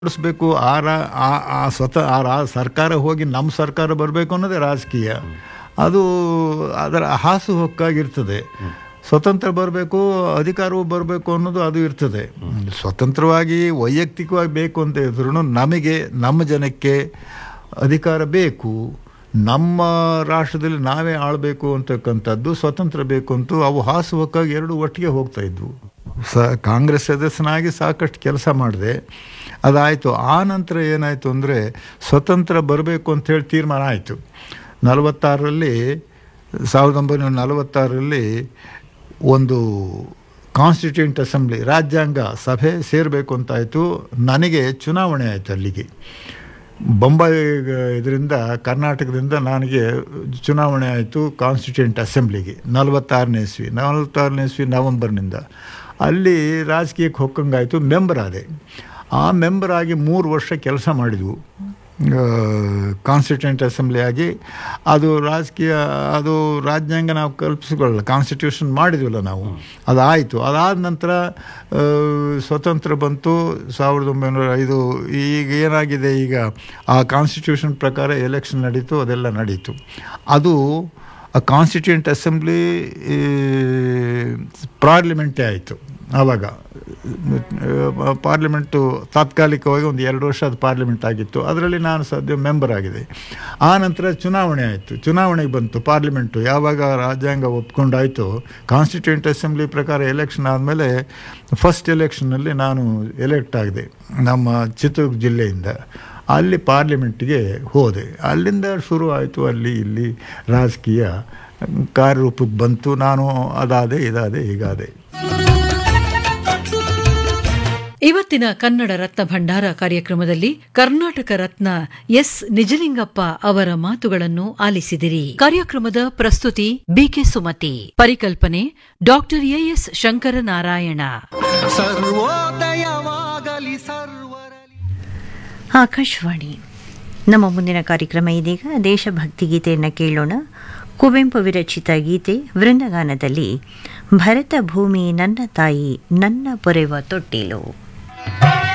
ನಡೆಸಬೇಕು ಆ ರಾ- ಆ- ಆ ಸ್ವತಃ ಆ ರಾ ಸರ್ಕಾರ ಹೋಗಿ ನಮ್ಮ ಸರ್ಕಾರ ಬರಬೇಕು ಅನ್ನೋದೇ ರಾಜಕೀಯ ಅದು ಅದರ ಹಾಸು ಹೊಕ್ಕಾಗಿರ್ತದೆ ಸ್ವತಂತ್ರ ಬರಬೇಕು ಅಧಿಕಾರವು ಬರಬೇಕು ಅನ್ನೋದು ಅದು ಇರ್ತದೆ ಸ್ವತಂತ್ರವಾಗಿ ವೈಯಕ್ತಿಕವಾಗಿ ಬೇಕು ಅಂತ ಇದ್ರು ನಮಗೆ ನಮ್ಮ ಜನಕ್ಕೆ ಅಧಿಕಾರ ಬೇಕು ನಮ್ಮ ರಾಷ್ಟ್ರದಲ್ಲಿ ನಾವೇ ಆಳಬೇಕು ಅಂತಕ್ಕಂಥದ್ದು ಸ್ವತಂತ್ರ ಬೇಕು ಅಂತೂ ಅವು ಹಾಸು ಹೊಕ್ಕಾಗಿ ಎರಡು ಒಟ್ಟಿಗೆ ಹೋಗ್ತಾ ಇದ್ವು ಸ ಕಾಂಗ್ರೆಸ್ ಸದಸ್ಯನಾಗಿ ಸಾಕಷ್ಟು ಕೆಲಸ ಮಾಡಿದೆ ಅದಾಯಿತು ಆ ನಂತರ ಏನಾಯಿತು ಅಂದರೆ ಸ್ವತಂತ್ರ ಬರಬೇಕು ಅಂತೇಳಿ ತೀರ್ಮಾನ ಆಯಿತು ನಲವತ್ತಾರರಲ್ಲಿ ಸಾವಿರದ ಒಂಬೈನೂರ ನಲವತ್ತಾರರಲ್ಲಿ ಒಂದು ಕಾನ್ಸ್ಟಿಟ್ಯೂಂಟ್ ಅಸೆಂಬ್ಲಿ ರಾಜ್ಯಾಂಗ ಸಭೆ ಸೇರಬೇಕು ಅಂತಾಯಿತು ನನಗೆ ಚುನಾವಣೆ ಆಯಿತು ಅಲ್ಲಿಗೆ ಬೊಂಬಾಯಿ ಇದರಿಂದ ಕರ್ನಾಟಕದಿಂದ ನನಗೆ ಚುನಾವಣೆ ಆಯಿತು ಕಾನ್ಸ್ಟಿಟ್ಯೂಂಟ್ ಅಸೆಂಬ್ಲಿಗೆ ನಲವತ್ತಾರನೇ ಇಸ್ವಿ ನಲವತ್ತಾರನೇ ಇಸ್ವಿ ನವಂಬರ್ನಿಂದ ಅಲ್ಲಿ ರಾಜಕೀಯಕ್ಕೆ ಹೊಕ್ಕಂಗಾಯಿತು ಮೆಂಬರ್ ಆದೆ ಆ ಮೆಂಬರ್ ಆಗಿ ಮೂರು ವರ್ಷ ಕೆಲಸ ಮಾಡಿದ್ವು ಕಾನ್ಸ್ಟಿಟ್ಯೂಂಟ್ ಅಸೆಂಬ್ಲಿ ಆಗಿ ಅದು ರಾಜಕೀಯ ಅದು ರಾಜ್ಯಾಂಗ ನಾವು ಕಲ್ಪಿಸಿಕೊಳ್ಳಲ್ಲ ಕಾನ್ಸ್ಟಿಟ್ಯೂಷನ್ ಮಾಡಿದ್ವಲ್ಲ ನಾವು ಅದಾಯಿತು ಅದಾದ ನಂತರ ಆ, ಸ್ವತಂತ್ರ ಬಂತು ಸಾವಿರದ ಒಂಬೈನೂರ ಐದು ಈಗ ಏನಾಗಿದೆ ಈಗ ಆ ಕಾನ್ಸ್ಟಿಟ್ಯೂಷನ್ ಪ್ರಕಾರ ಎಲೆಕ್ಷನ್ ನಡೀತು ಅದೆಲ್ಲ ನಡೀತು ಅದು ಆ ಕಾನ್ಸ್ಟಿಟ್ಯೂಂಟ್ ಅಸೆಂಬ್ಲಿ ಪಾರ್ಲಿಮೆಂಟೇ ಆಯಿತು ಆವಾಗ ಪಾರ್ಲಿಮೆಂಟು ತಾತ್ಕಾಲಿಕವಾಗಿ ಒಂದು ಎರಡು ವರ್ಷ ಅದು ಪಾರ್ಲಿಮೆಂಟ್ ಆಗಿತ್ತು ಅದರಲ್ಲಿ ನಾನು ಸದ್ಯ ಮೆಂಬರ್ ಆಗಿದೆ ಆ ನಂತರ ಚುನಾವಣೆ ಆಯಿತು ಚುನಾವಣೆಗೆ ಬಂತು ಪಾರ್ಲಿಮೆಂಟು ಯಾವಾಗ ರಾಜ್ಯಾಂಗ ಒಪ್ಕೊಂಡಾಯಿತು ಕಾನ್ಸ್ಟಿಟ್ಯೂಂಟ್ ಅಸೆಂಬ್ಲಿ ಪ್ರಕಾರ ಎಲೆಕ್ಷನ್ ಆದಮೇಲೆ ಫಸ್ಟ್ ಎಲೆಕ್ಷನ್ನಲ್ಲಿ ನಾನು ಎಲೆಕ್ಟ್ ಆಗಿದೆ ನಮ್ಮ ಚಿತ್ರದುರ್ಗ ಜಿಲ್ಲೆಯಿಂದ ಅಲ್ಲಿ ಪಾರ್ಲಿಮೆಂಟ್ಗೆ ಹೋದೆ ಅಲ್ಲಿಂದ ಶುರು ಆಯಿತು ಅಲ್ಲಿ ಇಲ್ಲಿ ರಾಜಕೀಯ ಕಾರ್ಯರೂಪಕ್ಕೆ ಬಂತು ನಾನು ಅದಾದೆ ಇದಾದೆ ಹೀಗಾದೆ ಇವತ್ತಿನ ಕನ್ನಡ ರತ್ನ ಭಂಡಾರ ಕಾರ್ಯಕ್ರಮದಲ್ಲಿ ಕರ್ನಾಟಕ ರತ್ನ ಎಸ್ ನಿಜಲಿಂಗಪ್ಪ ಅವರ ಮಾತುಗಳನ್ನು ಆಲಿಸಿದಿರಿ ಕಾರ್ಯಕ್ರಮದ ಪ್ರಸ್ತುತಿ ಬಿಕೆ ಸುಮತಿ ಪರಿಕಲ್ಪನೆ ಡಾಕ್ಟರ್ ಎಎಸ್ ಶಂಕರನಾರಾಯಣ ಸರ್ವೋದಯವಾಗಲಿ ಸರ್ವರಲಿ ಆಕಾಶವಾಣಿ ನಮ್ಮ ಮುಂದಿನ ಕಾರ್ಯಕ್ರಮ ಇದೀಗ ದೇಶಭಕ್ತಿ ಗೀತೆಯನ್ನು ಕೇಳೋಣ ಕುವೆಂಪು ವಿರಚಿತ ಗೀತೆ ವೃಂದಗಾನದಲ್ಲಿ ಭರತ ಭೂಮಿ ನನ್ನ ತಾಯಿ ನನ್ನ ಪೊರೆವ ತೊಟ್ಟಿಲು